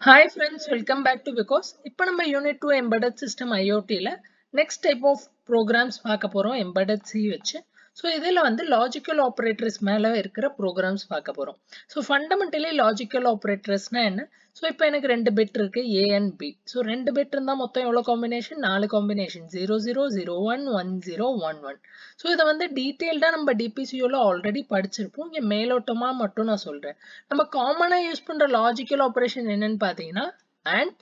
hi friends welcome back to because இப்போ நம்ம unit two embedded system ஐஓடியில் next type of programs பார்க்க போகிறோம் எம்பெடட் சி வச்சு ஸோ இதில் வந்து லாஜிக்கல் ஆப்ரேட்டர்ஸ் மேலே இருக்கிற ப்ரோக்ராம்ஸ் பார்க்க போகிறோம் ஸோ ஃபண்டமெண்டலி லாஜிக்கல் ஆப்ரேட்டர்ஸ்னால் என்ன ஸோ இப்போ எனக்கு ரெண்டு பிட் இருக்குது ஏ அண்ட் பி ஸோ ரெண்டு பிட் இருந்தால் மொத்தம் எவ்வளோ காம்பினேஷன் நாலு combination zero zero zero one one zero one one so இதை வந்து டீட்டெயில்டாக நம்ம டிபிசியூவில் ஆல்ரெடி படிச்சிருப்போம் இங்கே மேலோட்டமாக மட்டும் நான் சொல்கிறேன் நம்ம காமனாக யூஸ் பண்ணுற லாஜிக்கல் ஆப்ரேஷன் என்னன்னு பார்த்தீங்கன்னா அண்ட்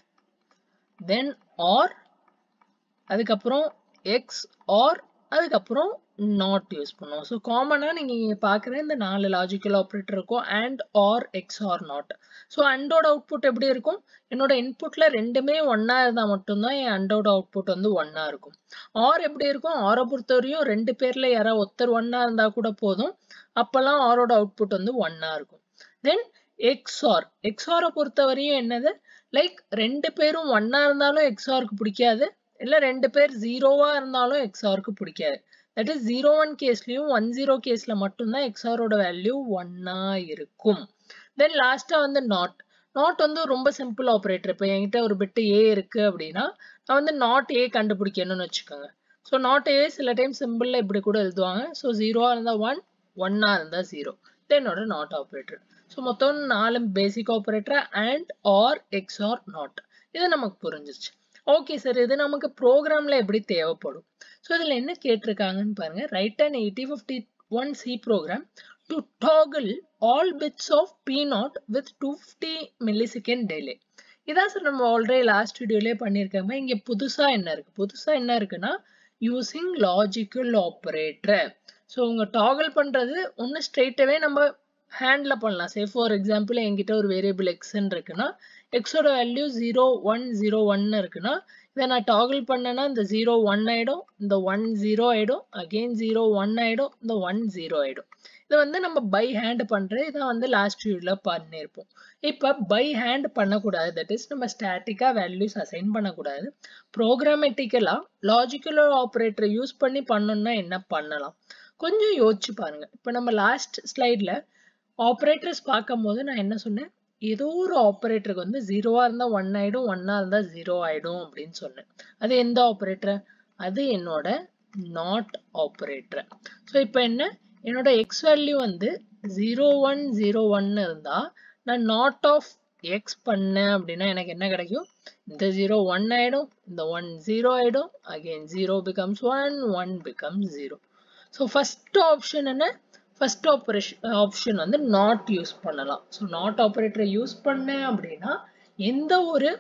தென் ஆர் அதுக்கப்புறம் எக்ஸ் ஆர் அதுக்கப்புறம் நாட் யூஸ் பண்ணுவோம் ஸோ காமனாக நீங்கள் இங்கே பார்க்குற இந்த நாலு லாஜிக்கல் ஆப்ரேட்டர் இருக்கும் and or XOR not so அண்டோட அவுட்புட் எப்படி இருக்கும் என்னோட இன்புட்டில் ரெண்டுமே ஒன்றா இருந்தால் மட்டும்தான் என் அண்டோட அவுட்புட் வந்து ஒன்றா இருக்கும் ஆர் எப்படி இருக்கும் ஆரை பொறுத்தவரையும் ரெண்டு பேரில் யாராவது ஒருத்தர் ஒன்றா இருந்தால் கூட போதும் அப்போல்லாம் ஆரோட அவுட்புட் வந்து ஒன்றா இருக்கும் தென் எக்ஸ்ஆர் எக்ஸ்ஆரை பொறுத்தவரையும் என்னது லைக் ரெண்டு பேரும் ஒன்றா இருந்தாலும் எக்ஸ்ஆருக்கு பிடிக்காது இல்லை ரெண்டு பேர் ஜீரோவாக இருந்தாலும் எக்ஸ்ஆருக்கு பிடிக்காது தட் இஸ் ஜீரோ ஒன் கேஸ்லையும் ஒன் ஜீரோ கேஸில் மட்டும்தான் எக்ஸ்ஆரோட வேல்யூ ஒன்னா இருக்கும் தென் லாஸ்ட்டாக வந்து நாட் நாட் வந்து ரொம்ப சிம்பிள் ஆப்ரேட்டர் இப்போ என்கிட்ட ஒரு பிட்டு ஏ இருக்குது அப்படின்னா நான் வந்து நாட் ஏ கண்டுபிடிக்கணும்னு வச்சுக்கோங்க ஸோ நாட் ஏ சில டைம் சிம்பிளில் இப்படி கூட எழுதுவாங்க ஸோ ஜீரோவாக இருந்தால் ஒன் ஒன்னாக இருந்தால் ஜீரோ என்னோட நாட் ஆப்ரேட்டர் ஸோ மொத்தம் நாலு basic operator and or XOR not இது நமக்கு புரிஞ்சிருச்சு ஓகே சார் இது நமக்கு ப்ரோக்ராம்ல எப்படி தேவைப்படும் ஸோ இதில் என்ன கேட்டிருக்காங்கன்னு பாருங்க right and eighty fifty one C program to toggle all bits of B not with two fifty milli second delay இதான் சார் நம்ம ஆல்ரெடி லாஸ்ட் வீடியோலேயே பண்ணியிருக்காங்க இங்கே புதுசாக என்ன இருக்குது புதுசாக என்ன இருக்குன்னா யூஸிங் லாஜிக்கல் ஆப்ரேட்டர் ஸோ உங்கள் டாகல் பண்ணுறது ஒன்று ஸ்ட்ரெயிட்டாகவே நம்ம ஹேண்டில் பண்ணலாம் சே ஃபார் எக்ஸாம்பிள் என்கிட்ட ஒரு வேரியபிள் எக்ஸ்ன்னு இருக்குன்னா எக்ஸோட வேல்யூ ஜீரோ ஒன் ஜீரோ ஒன்னு இருக்குன்னா இதை நான் டாகிள் பண்ணேன்னா இந்த ஜீரோ ஒன் ஆகிடும் இந்த ஒன் ஜீரோ ஆகிடும் அகெயின் ஜீரோ ஒன் ஆகிடும் இந்த ஒன் ஜீரோ ஆகிடும் இதை வந்து நம்ம பை ஹேண்ட் பண்ணுறது இதை வந்து லாஸ்ட் வீடியோவில் பண்ணியிருப்போம் இப்போ பை ஹேண்ட் பண்ணக்கூடாது தட் இஸ் நம்ம ஸ்டாட்டிக்காக வேல்யூஸ் அசைன் பண்ணக்கூடாது ப்ரோக்ராமேட்டிக்கலாக லாஜிக்கல் ஆப்ரேட்டரை யூஸ் பண்ணி பண்ணணும்னா என்ன பண்ணலாம் கொஞ்சம் யோசிச்சு பாருங்க இப்போ நம்ம லாஸ்ட் ஸ்லைடில் ஆப்ரேட்டர்ஸ் பார்க்கும்போது நான் என்ன சொன்னேன் ஏதோ ஒரு ஆப்ரேட்டருக்கு வந்து ஜீரோவா இருந்தா ஒன் ஆயிடும் ஒன்னா இருந்தா ஜீரோ ஆயிடும் அப்படின்னு சொன்னேன் அது எந்த ஆப்ரேட்டர் அது என்னோட நாட் ஆப்ரேட்டர் ஸோ இப்போ என்ன என்னோட எக்ஸ் வேல்யூ வந்து ஜீரோ ஒன் ஜீரோ ஒன்னு இருந்தா நான் நாட் ஆஃப் எக்ஸ் பண்ணேன் அப்படின்னா எனக்கு என்ன கிடைக்கும் இந்த ஜீரோ ஒன் ஆயிடும் இந்த ஒன் ஜீரோ ஆயிடும் again zero becomes one one becomes zero so first option என்ன ஃபர்ஸ்ட் ஆப்ரேஷன் ஆப்ஷன் வந்து நாட் யூஸ் பண்ணலாம் ஸோ நாட் ஆப்ரேட்டரை யூஸ் பண்ணேன் அப்படின்னா எந்த ஒரு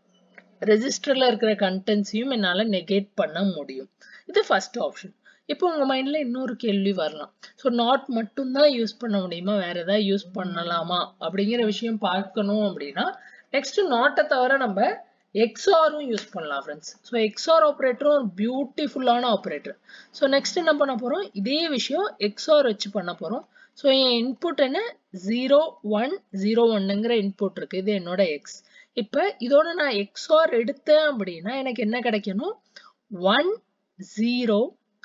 ரெஜிஸ்டரில் இருக்கிற கண்டென்ட்ஸையும் என்னால் நெகேட் பண்ண முடியும் இது ஃபர்ஸ்ட் ஆப்ஷன் இப்போ உங்கள் மைண்டில் இன்னொரு கேள்வி வரலாம் ஸோ நாட் மட்டும்தான் யூஸ் பண்ண முடியுமா வேற ஏதாவது யூஸ் பண்ணலாமா அப்படிங்கிற விஷயம் பார்க்கணும் அப்படின்னா நெக்ஸ்ட் நாட்டை தவிர நம்ம எக்ஸ்ஆரும் யூஸ் பண்ணலாம் ஃப்ரெண்ட்ஸ் ஸோ எக்ஸ்ஆர் ஆப்ரேட்டரும் ஒரு பியூட்டிஃபுல்லான ஆப்ரேட்டர் ஸோ நெக்ஸ்ட் என்ன பண்ண போகிறோம் இதே விஷயம் எக்ஸ்ஆர் வச்சு பண்ண போகிறோம் ஸோ என் இன்புட் என்ன ஜீரோ ஒன் ஜீரோ ஒன்னுங்கிற இன்புட் இருக்கு இது என்னோட எக்ஸ் இப்போ இதோட நான் எக்ஸ்ஆர் எடுத்தேன் அப்படின்னா எனக்கு என்ன கிடைக்கணும் ஒன் ஜீரோ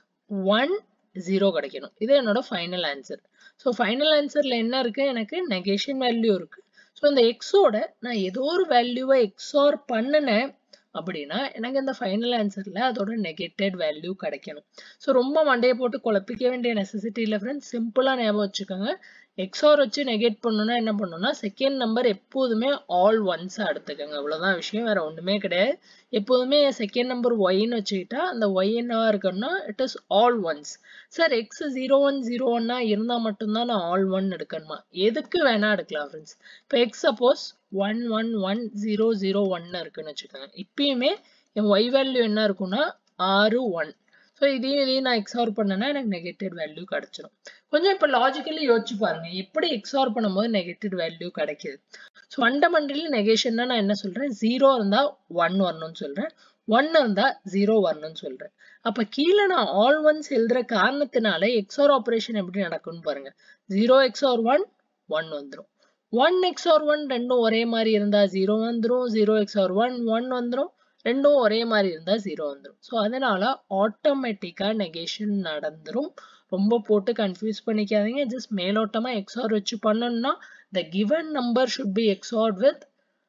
ஒன் ஜீரோ கிடைக்கணும் இது என்னோட ஃபைனல் ஆன்சர் ஸோ ஃபைனல் ஆன்சரில் என்ன இருக்கு எனக்கு நெகேஷன் வேல்யூ இருக்கு ஸோ இந்த எக்ஸோட நான் ஏதோ ஒரு வேல்யூவை எக்ஸார் பண்ணினேன் அப்படின்னா எனக்கு இந்த ஃபைனல் ஆன்சரில் அதோட நெகேட்டட் வேல்யூ கிடைக்கணும் ஸோ ரொம்ப மண்டையை போட்டு குழப்பிக்க வேண்டிய நெசசிட்டி இல்லை ஃப்ரெண்ட்ஸ் சிம்பிளாக ஞாபகம் வச்சுக்கோங்க எக்ஸார் வச்சு நெகேட் பண்ணணும்னா என்ன பண்ணணும்னா செகண்ட் நம்பர் எப்போதுமே ஆல் ஒன்ஸாக எடுத்துக்கோங்க இவ்வளோதான் விஷயம் வேறு ஒன்றுமே கிடையாது எப்போதுமே செகண்ட் நம்பர் ஒய்ன்னு வச்சுக்கிட்டா அந்த ஒய் என்னவா இருக்கணும்னா it is all ones sir X zero one zero ஒன்னா இருந்தால் மட்டும்தான் நான் ஆல் ஒன் எடுக்கணுமா எதுக்கு வேணா எடுக்கலாம் ஃப்ரெண்ட்ஸ் இப்போ X suppose one one one zero zero ஒன்னு இருக்குன்னு வச்சுக்கோங்க இப்பயுமே என் ஒய் வேல்யூ என்ன இருக்கும்னா ஆறு ஒன் ஸோ இதையும் இதையும் நான் எக்ஸார் பண்ணேன்னா எனக்கு நெகட்டிவ் வேல்யூ கிடைச்சிடும் கொஞ்சம் இப்போ லாஜிக்கலி யோசிச்சு பாருங்க எப்படி எக்ஸார் பண்ணும்போது நெகட்டிவ் வேல்யூ கிடைக்குது ஸோ ஃபண்டமெண்டலி நெகேஷன்னா நான் என்ன சொல்றேன் ஜீரோ இருந்தா ஒன் வரணும்னு சொல்றேன் ஒன் இருந்தா ஜீரோ வரணும்னு சொல்றேன் அப்ப கீழே நான் ஆல் ஒன்ஸ் எழுதுற காரணத்தினால எக்ஸார் ஆப்ரேஷன் எப்படி நடக்கும்னு பாருங்க ஜீரோ எக்ஸார் ஒன் ஒன் வந்துடும் ஒன் எக்ஸார் ஒன் ரெண்டும் ஒரே மாதிரி இருந்தா ஜீரோ வந்துடும் ஜீரோ எக்ஸார் ஒன் ஒன் வந்துடும் ரெண்டும் ஒரே மாதிரி இருந்தால் ஜீரோ வந்துடும் ஸோ அதனால ஆட்டோமேட்டிக்காக நெகேஷன் நடந்துரும் ரொம்ப போட்டு கன்ஃபியூஸ் பண்ணிக்காதீங்க ஜஸ்ட் மேலோட்டமாக எக்ஸார் வச்சு பண்ணணும்னா the given number should be XORed with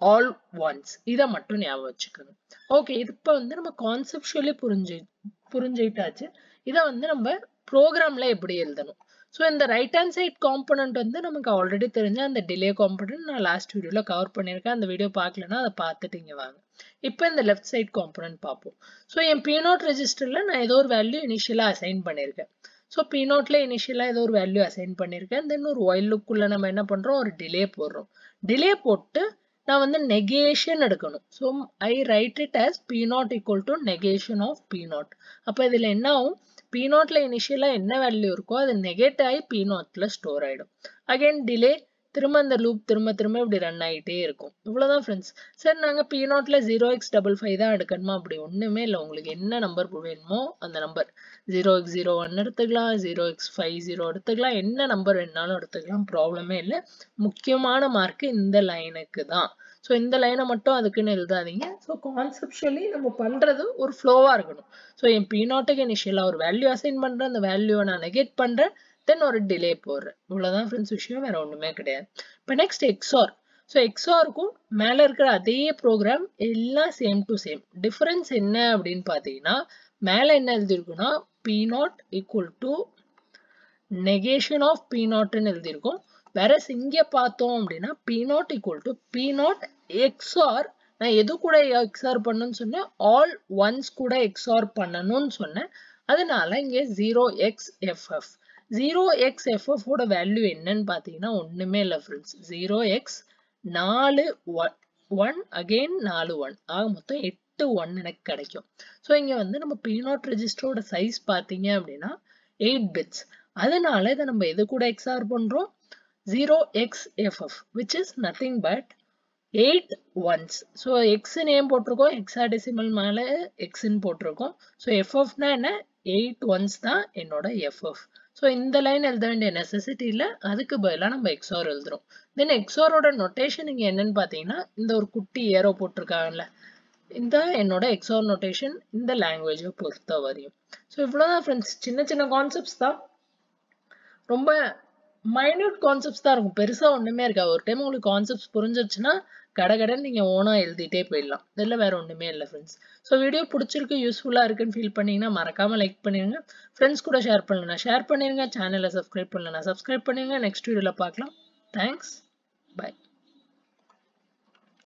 all ones இதை மட்டும் ஞாபகம் வச்சுக்கணும் ஓகே இது இப்போ வந்து நம்ம கான்செப்டுவலி புரிஞ்சு புரிஞ்சுக்கிட்டாச்சு இதை வந்து நம்ம ப்ரோக்ராம்ல எப்படி எழுதணும் ஸோ இந்த ரைட் ஹேண்ட் சைட் காம்பனண்ட் வந்து நமக்கு ஆல்ரெடி தெரிஞ்ச அந்த டிலே காம்பனண்ட் நான் லாஸ்ட் வீடியோவில் கவர் பண்ணியிருக்கேன் அந்த வீடியோ பார்க்கலன்னா அதை பார்த்துட்டு இங்கே வாங்க இப்போ இந்த லெஃப்ட் சைட் காம்பனண்ட் பார்ப்போம் ஸோ என் பினோட் ரெஜிஸ்டரில் நான் ஏதோ ஒரு வேல்யூ இனிஷியலாக அசைன் பண்ணியிருக்கேன் ஸோ பினோட்ல இனிஷியலாக ஏதோ ஒரு வேல்யூ அசைன் பண்ணியிருக்கேன் தென் ஒரு ஒயில் லுக்குள்ள நம்ம என்ன பண்ணுறோம் ஒரு டிலே போடுறோம் டிலே போட்டு நான் வந்து நெகேஷன் எடுக்கணும் so I write it as B not equal to negation of B not அப்போ இதில் என்ன ஆகும் பி நாட்ல இனிஷியலாக என்ன வேல்யூ இருக்கோ அது நெகேட் ஆகி பி நாட்ல ஸ்டோர் ஆகிடும் அகைன் டிலே திரும்ப அந்த லூப் திரும்ப திரும்ப இப்படி ரன் ஆகிட்டே இருக்கும் இவ்வளோதான் ஃப்ரெண்ட்ஸ் சார் நாங்கள் பி நாட்ல ஜீரோ எக்ஸ் டபுள் ஃபைவ் தான் எடுக்கணுமா அப்படி ஒன்றுமே இல்லை உங்களுக்கு என்ன நம்பர் வேணுமோ அந்த number zero X zero one எடுத்துக்கலாம் ஜீரோ எக்ஸ் ஃபைவ் ஜீரோ எடுத்துக்கலாம் என்ன நம்பர் வேணாலும் எடுத்துக்கலாம் ப்ராப்ளமே இல்லை முக்கியமான மார்க் இந்த லைனுக்கு தான் ஸோ இந்த லைனை மட்டும் அதுக்குன்னு எழுதாதீங்க ஸோ கான்செப்ஷுவலி நம்ம பண்ணுறது ஒரு ஃப்ளோவாக இருக்கணும் ஸோ என் பி நாட்டுக்கு இனிஷியலாக ஒரு வேல்யூ அசைன் பண்ணுறேன் அந்த வேல்யூவை நான் நெகேட் பண்ணுறேன் தென் ஒரு டிலே போடுறேன் இவ்வளோதான் ஃப்ரெண்ட்ஸ் விஷயம் வேற ஒன்றுமே கிடையாது இப்போ நெக்ஸ்ட் எக்ஸார் ஸோ எக்ஸாருக்கும் மேலே இருக்கிற அதே ப்ரோக்ராம் எல்லாம் சேம் டு சேம் டிஃபரன்ஸ் என்ன அப்படின்னு பார்த்தீங்கன்னா மேலே என்ன எழுதியிருக்குன்னா B not equal to negation of B நாட்னு எழுதியிருக்கோம் வேற இங்கே பார்த்தோம் அப்படின்னா B not equal to B not XOR நான் எது கூட எக்ஸ்ஆர் பண்ணணும்னு சொன்னேன் ஆல் ஒன்ஸ் கூட எக்ஸ்ஆர் பண்ணணும்னு சொன்னேன் அதனால இங்கே zero X FF zero X FF ஓட வேல்யூ என்னன்னு பார்த்தீங்கன்னா ஒன்றுமே இல்லை ஃப்ரெண்ட்ஸ் ஜீரோ எக்ஸ் நாலு ஒன் ஒன் அகெயின் நாலு ஒன் ஆக மொத்தம் எட்டு ஒன் எனக்கு கிடைக்கும் ஸோ இங்கே வந்து நம்ம பீனாட் ரெஜிஸ்டரோட சைஸ் பார்த்தீங்க அப்படின்னா எயிட் பிட்ஸ் அதனால இதை நம்ம எது கூட எக்ஸ்ஆர் பண்ணுறோம் zero X FF which is nothing but eight ones so X name போட்டிருக்கோம் எக்ஸாடெசிமல் மேலே எக்ஸ்ன்னு போட்டிருக்கோம் ஸோ எஃப்எஃப்னா என்ன எயிட் ஒன்ஸ் தான் என்னோட எஃப்எஃப் ஸோ இந்த லைன் எழுத வேண்டிய நெசசிட்டி இல்லை அதுக்கு பதிலாக நம்ம எக்ஸோர் எழுதுறோம் தென் எக்ஸோரோட நொட்டேஷன் இங்கே என்னன்னு பார்த்தீங்கன்னா இந்த ஒரு குட்டி ஏரோ போட்டிருக்காங்கல்ல இந்த என்னோட எக்ஸோர் நொட்டேஷன் இந்த லாங்குவேஜை பொறுத்த வரையும் ஸோ இவ்வளோதான் ஃப்ரெண்ட்ஸ் சின்ன சின்ன கான்செப்ட்ஸ் தான் ரொம்ப மைன்யூட் கான்செப்ட்ஸ் தான் இருக்கும் பெருசாக ஒன்றுமே இருக்காது ஒரு டைம் உங்களுக்கு கான்செப்ட்ஸ் புரிஞ்சிருச்சுன்னா கடகடன்னு நீங்கள் ஓனாக எழுதிட்டே போயிடலாம் இதில் வேற ஒன்றுமே இல்லை ஃப்ரெண்ட்ஸ் ஸோ வீடியோ பிடிச்சிருக்கு யூஸ்ஃபுல்லாக இருக்குன்னு ஃபீல் பண்ணீங்கன்னா மறக்காமல் லைக் பண்ணிடுங்க ஃப்ரெண்ட்ஸ் கூட ஷேர் பண்ணலனா ஷேர் பண்ணிடுங்க சேனலை சப்ஸ்கிரைப் பண்ணலனா சப்ஸ்கிரைப் பண்ணிடுங்க நெக்ஸ்ட் வீடியோவில் பார்க்கலாம் தேங்க்ஸ் பாய்